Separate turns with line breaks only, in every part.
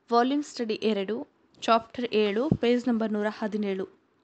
volume study ಎರಡು chapter ಏಳು page number ನೂರ ಹದಿನೇಳು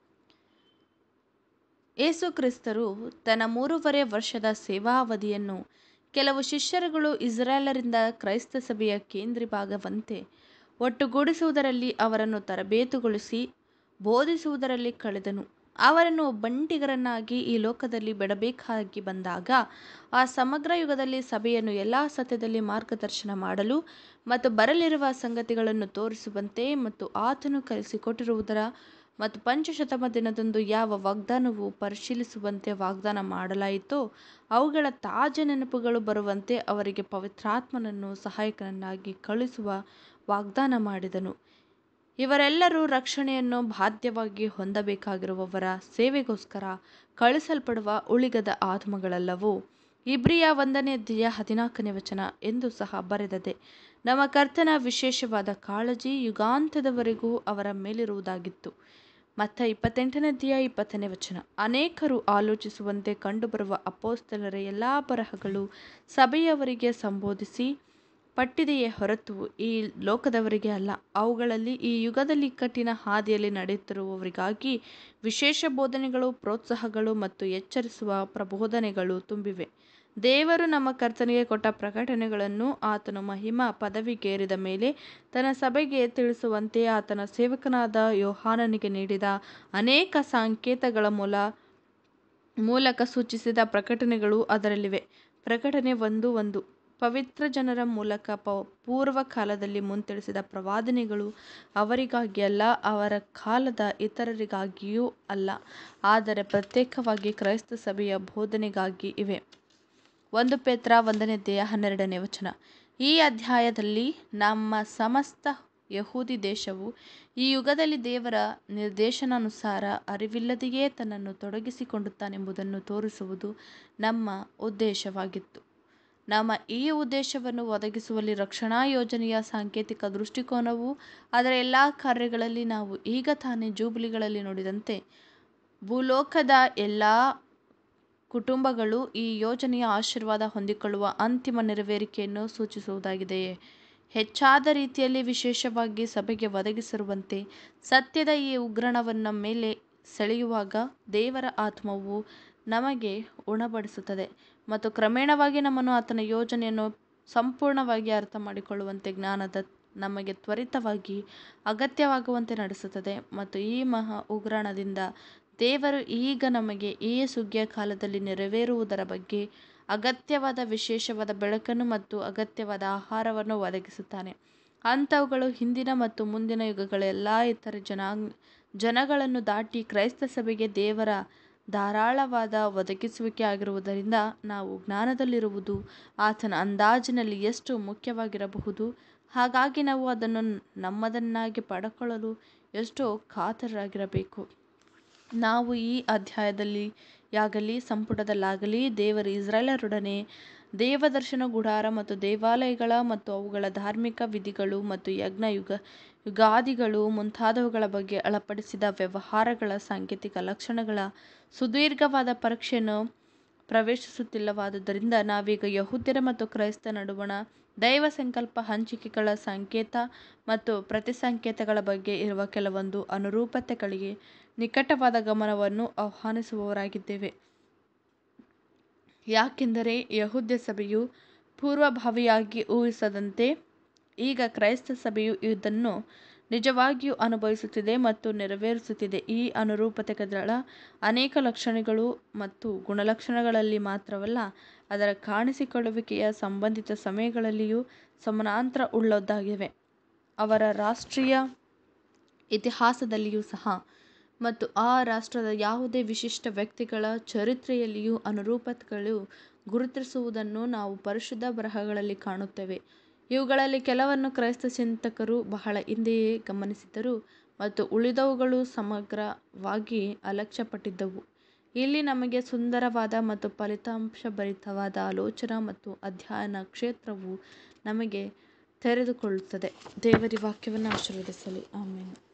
ಯೇಸು ಕ್ರಿಸ್ತರು ತನ್ನ ಮೂರುವರೆ ವರ್ಷದ ಸೇವಾವಧಿಯನ್ನು ಕೆಲವು ಶಿಷ್ಯರುಗಳು ಇಸ್ರಾಯೇಲರಿಂದ ಕ್ರೈಸ್ತ ಸಭೆಯ ಕೇಂದ್ರ ಭಾಗವಂತೆ ಒಟ್ಟುಗೂಡಿಸುವುದರಲ್ಲಿ ಅವರನ್ನು ತರಬೇತುಗೊಳಿಸಿ ಬೋಧಿಸುವುದರಲ್ಲಿ ಕಳೆದನು ಅವರನ್ನು ಒಬ್ಬಂಟಿಗರನ್ನಾಗಿ ಈ ಲೋಕದಲ್ಲಿ ಬಿಡಬೇಕಾಗಿ ಬಂದಾಗ ಆ ಸಮಗ್ರ ಯುಗದಲ್ಲಿ ಸಭೆಯನ್ನು ಎಲ್ಲ ಸತ್ಯದಲ್ಲಿ ಮಾರ್ಗದರ್ಶನ ಮಾಡಲು ಮತ್ತು ಬರಲಿರುವ ಸಂಗತಿಗಳನ್ನು ತೋರಿಸುವಂತೆ ಮತ್ತು ಆತನು ಕಲಿಸಿಕೊಟ್ಟಿರುವುದರ ಮತ್ತು ಪಂಚಶತಮ ದಿನದಂದು ಯಾವ ವಾಗ್ದಾನವು ಪರಿಶೀಲಿಸುವಂತೆ ವಾಗ್ದಾನ ಮಾಡಲಾಯಿತೋ ಅವುಗಳ ತಾಜಾ ನೆನಪುಗಳು ಬರುವಂತೆ ಅವರಿಗೆ ಪವಿತ್ರಾತ್ಮನನ್ನು ಸಹಾಯಕನನ್ನಾಗಿ ಕಳುಹಿಸುವ ವಾಗ್ದಾನ ಮಾಡಿದನು ಇವರೆಲ್ಲರೂ ರಕ್ಷಣೆಯನ್ನು ಬಾಧ್ಯವಾಗಿ ಹೊಂದಬೇಕಾಗಿರುವವರ ಸೇವೆಗೋಸ್ಕರ ಕಳಿಸಲ್ಪಡುವ ಉಳಿಗದ ಆತ್ಮಗಳಲ್ಲವೋ ಇಬ್ರಿಯ ಒಂದನೇ ಅಧ್ಯಾಯ ಹದಿನಾಲ್ಕನೇ ವಚನ ಎಂದು ಸಹ ಬರೆದದೆ ನಮ್ಮ ಕರ್ತನ ವಿಶೇಷವಾದ ಕಾಳಜಿ ಯುಗಾಂತದವರೆಗೂ ಅವರ ಮೇಲಿರುವುದಾಗಿತ್ತು ಮತ್ತ ಇಪ್ಪತ್ತೆಂಟನೇ ಅಧ್ಯಾಯ ಇಪ್ಪತ್ತನೇ ವಚನ ಅನೇಕರು ಆಲೋಚಿಸುವಂತೆ ಕಂಡುಬರುವ ಅಪೋಸ್ತಲರ ಎಲ್ಲ ಬರಹಗಳು ಸಭೆಯವರಿಗೆ ಸಂಬೋಧಿಸಿ ಪಟ್ಟಿದೆಯೇ ಹೊರತು ಈ ಲೋಕದವರಿಗೆ ಅಲ್ಲ ಅವುಗಳಲ್ಲಿ ಈ ಯುಗದಲ್ಲಿ ಕಠಿಣ ಹಾದಿಯಲ್ಲಿ ನಡೆಯುತ್ತಿರುವವರಿಗಾಗಿ ವಿಶೇಷ ಬೋಧನೆಗಳು ಪ್ರೋತ್ಸಾಹಗಳು ಮತ್ತು ಎಚ್ಚರಿಸುವ ಪ್ರಬೋಧನೆಗಳು ತುಂಬಿವೆ ದೇವರು ನಮ್ಮ ಕರ್ತನಿಗೆ ಕೊಟ್ಟ ಪ್ರಕಟಣೆಗಳನ್ನು ಆತನು ಮಹಿಮಾ ಪದವಿಗೇರಿದ ಮೇಲೆ ತನ್ನ ಸಭೆಗೆ ತಿಳಿಸುವಂತೆ ಆತನ ಸೇವಕನಾದ ಯೋಹಾನನಿಗೆ ನೀಡಿದ ಅನೇಕ ಸಂಕೇತಗಳ ಮೂಲ ಮೂಲಕ ಸೂಚಿಸಿದ ಪ್ರಕಟಣೆಗಳು ಅದರಲ್ಲಿವೆ ಪ್ರಕಟಣೆ ಒಂದು ಒಂದು ಪವಿತ್ರ ಜನರ ಮೂಲಕ ಪ ಪೂರ್ವ ಕಾಲದಲ್ಲಿ ಮುಂತಿಳಿಸಿದ ಪ್ರವಾದನೆಗಳು ಅವರಿಗಾಗಿ ಅಲ್ಲ ಅವರ ಕಾಲದ ಇತರರಿಗಾಗಿಯೂ ಅಲ್ಲ ಆದರೆ ಪ್ರತ್ಯೇಕವಾಗಿ ಕ್ರೈಸ್ತ ಸಭೆಯ ಬೋಧನೆಗಾಗಿ ಇವೆ ಒಂದು ಪೇತ್ರ ಒಂದನೇ ಅಧ್ಯಾಯ ಹನ್ನೆರಡನೇ ವಚನ ಈ ಅಧ್ಯಾಯದಲ್ಲಿ ನಮ್ಮ ಸಮಸ್ತ ಯಹೂದಿ ದೇಶವು ಈ ಯುಗದಲ್ಲಿ ದೇವರ ನಿರ್ದೇಶನಾನುಸಾರ ಅರಿವಿಲ್ಲದೆಯೇ ತನ್ನನ್ನು ತೊಡಗಿಸಿಕೊಳ್ಳುತ್ತಾನೆಂಬುದನ್ನು ತೋರಿಸುವುದು ನಮ್ಮ ಉದ್ದೇಶವಾಗಿತ್ತು ನಮ್ಮ ಈ ಉದ್ದೇಶವನ್ನು ಒದಗಿಸುವಲ್ಲಿ ರಕ್ಷಣಾ ಯೋಜನೆಯ ಸಾಂಕೇತಿಕ ದೃಷ್ಟಿಕೋನವು ಅದರ ಎಲ್ಲ ಕಾರ್ಯಗಳಲ್ಲಿ ನಾವು ಈಗ ತಾನೇ ಜೂಬಿಲಿಗಳಲ್ಲಿ ನೋಡಿದಂತೆ ಭೂಲೋಕದ ಎಲ್ಲ ಕುಟುಂಬಗಳು ಈ ಯೋಜನೆಯ ಆಶೀರ್ವಾದ ಹೊಂದಿಕೊಳ್ಳುವ ಅಂತಿಮ ನೆರವೇರಿಕೆಯನ್ನು ಸೂಚಿಸುವುದಾಗಿದೆಯೇ ಹೆಚ್ಚಾದ ರೀತಿಯಲ್ಲಿ ವಿಶೇಷವಾಗಿ ಸಭೆಗೆ ಒದಗಿಸಿರುವಂತೆ ಸತ್ಯದ ಈ ಉಗ್ರಣವನ್ನು ಮೇಲೆ ಸೆಳೆಯುವಾಗ ದೇವರ ಆತ್ಮವು ನಮಗೆ ಉಣಬಡಿಸುತ್ತದೆ ಮತ್ತು ಕ್ರಮೇಣವಾಗಿ ನಮ್ಮನ್ನು ಆತನ ಯೋಜನೆಯನ್ನು ಸಂಪೂರ್ಣವಾಗಿ ಅರ್ಥ ಮಾಡಿಕೊಳ್ಳುವಂತೆ ಜ್ಞಾನದ ನಮಗೆ ತ್ವರಿತವಾಗಿ ಅಗತ್ಯವಾಗುವಂತೆ ನಡೆಸುತ್ತದೆ ಮತ್ತು ಈ ಮಹಾ ಉಗ್ರಾಣದಿಂದ ದೇವರು ಈಗ ನಮಗೆ ಈ ಸುಗ್ಗಿಯ ಕಾಲದಲ್ಲಿ ನೆರವೇರುವುದರ ಬಗ್ಗೆ ಅಗತ್ಯವಾದ ವಿಶೇಷವಾದ ಬೆಳಕನ್ನು ಮತ್ತು ಅಗತ್ಯವಾದ ಆಹಾರವನ್ನು ಒದಗಿಸುತ್ತಾನೆ ಅಂಥವುಗಳು ಹಿಂದಿನ ಮತ್ತು ಮುಂದಿನ ಯುಗಗಳ ಎಲ್ಲ ಇತರ ಜನಾಂಗ ಜನಗಳನ್ನು ದಾಟಿ ಕ್ರೈಸ್ತ ಸಭೆಗೆ ದೇವರ ಧಾರಾಳವಾದ ಒದಗಿಸುವಿಕೆ ಆಗಿರುವುದರಿಂದ ನಾವು ಜ್ಞಾನದಲ್ಲಿರುವುದು ಆತನ ಅಂದಾಜಿನಲ್ಲಿ ಎಷ್ಟು ಮುಖ್ಯವಾಗಿರಬಹುದು ಹಾಗಾಗಿ ನಾವು ಅದನ್ನು ನಮ್ಮದನ್ನಾಗಿ ಪಡೆದುಕೊಳ್ಳಲು ಎಷ್ಟೋ ಕಾತರರಾಗಿರಬೇಕು ನಾವು ಈ ಅಧ್ಯಾಯದಲ್ಲಿ ಯಾಗಲಿ ಸಂಪುಟದಲ್ಲಾಗಲಿ ದೇವರು ಇಸ್ರಾಯೇಲರೊಡನೆ ದೇವದರ್ಶನ ಗುಡಾರ ಮತ್ತು ದೇವಾಲಯಗಳ ಮತ್ತು ಅವುಗಳ ಧಾರ್ಮಿಕ ವಿಧಿಗಳು ಮತ್ತು ಯಜ್ಞ ಯುಗ ಯುಗಾದಿಗಳು ಮುಂತಾದವುಗಳ ಬಗ್ಗೆ ಅಳಪಡಿಸಿದ ವ್ಯವಹಾರಗಳ ಸಾಂಕೇತಿಕ ಲಕ್ಷಣಗಳ ಸುದೀರ್ಘವಾದ ಪರೀಕ್ಷೆಯನ್ನು ಪ್ರವೇಶಿಸುತ್ತಿಲ್ಲವಾದುದರಿಂದ ನಾವೀಗ ಯಹೂದ್ಯರ ಮತ್ತು ಕ್ರೈಸ್ತ ನಡುವಣ ದೈವ ಸಂಕಲ್ಪ ಹಂಚಿಕೆಗಳ ಸಂಕೇತ ಮತ್ತು ಪ್ರತಿಸಂಕೇತಗಳ ಬಗ್ಗೆ ಇರುವ ಕೆಲವೊಂದು ಅನುರೂಪತೆಗಳಿಗೆ ನಿಕಟವಾದ ಗಮನವನ್ನು ಆಹ್ವಾನಿಸುವವರಾಗಿದ್ದೇವೆ ಯಾಕೆಂದರೆ ಯಹೂದ್ಯ ಸಭೆಯು ಪೂರ್ವಭಾವಿಯಾಗಿ ಊಹಿಸದಂತೆ ಈಗ ಕ್ರೈಸ್ತ ಸಭೆಯು ಇದನ್ನು ನಿಜವಾಗಿಯೂ ಅನುಭವಿಸುತ್ತಿದೆ ಮತ್ತು ನೆರವೇರಿಸುತ್ತಿದೆ ಈ ಅನುರೂಪತೆಗಳ ಅನೇಕ ಲಕ್ಷಣಗಳು ಮತ್ತು ಗುಣಲಕ್ಷಣಗಳಲ್ಲಿ ಮಾತ್ರವಲ್ಲ ಅದರ ಕಾಣಿಸಿಕೊಳ್ಳುವಿಕೆಯ ಸಂಬಂಧಿತ ಸಮಯಗಳಲ್ಲಿಯೂ ಸಮಾನಾಂತರ ಉಳ್ಳದ್ದಾಗಿವೆ ಅವರ ರಾಷ್ಟ್ರೀಯ ಇತಿಹಾಸದಲ್ಲಿಯೂ ಸಹ ಮತ್ತು ಆ ರಾಷ್ಟ್ರದ ಯಾವುದೇ ವಿಶಿಷ್ಟ ವ್ಯಕ್ತಿಗಳ ಚರಿತ್ರೆಯಲ್ಲಿಯೂ ಅನುರೂಪತೆಗಳು ಗುರುತಿಸುವುದನ್ನು ನಾವು ಪರಿಶುದ್ಧ ಬರಹಗಳಲ್ಲಿ ಕಾಣುತ್ತೇವೆ ಇವುಗಳಲ್ಲಿ ಕೆಲವನ್ನು ಕ್ರೈಸ್ತ ಚಿಂತಕರು ಬಹಳ ಹಿಂದೆಯೇ ಗಮನಿಸಿದ್ದರು ಮತ್ತು ಉಳಿದವುಗಳು ಸಮಗ್ರವಾಗಿ ಅಲಕ್ಷ್ಯಪಟ್ಟಿದ್ದವು ಇಲ್ಲಿ ನಮಗೆ ಸುಂದರವಾದ ಮತ್ತು ಫಲಿತಾಂಶಭರಿತವಾದ ಆಲೋಚನಾ ಮತ್ತು ಅಧ್ಯಯನ ಕ್ಷೇತ್ರವು ನಮಗೆ ತೆರೆದುಕೊಳ್ಳುತ್ತದೆ ದೇವರ ವಾಕ್ಯವನ್ನು ಆಶೀರ್ವದಿಸಲಿ ಆಮೇಲೆ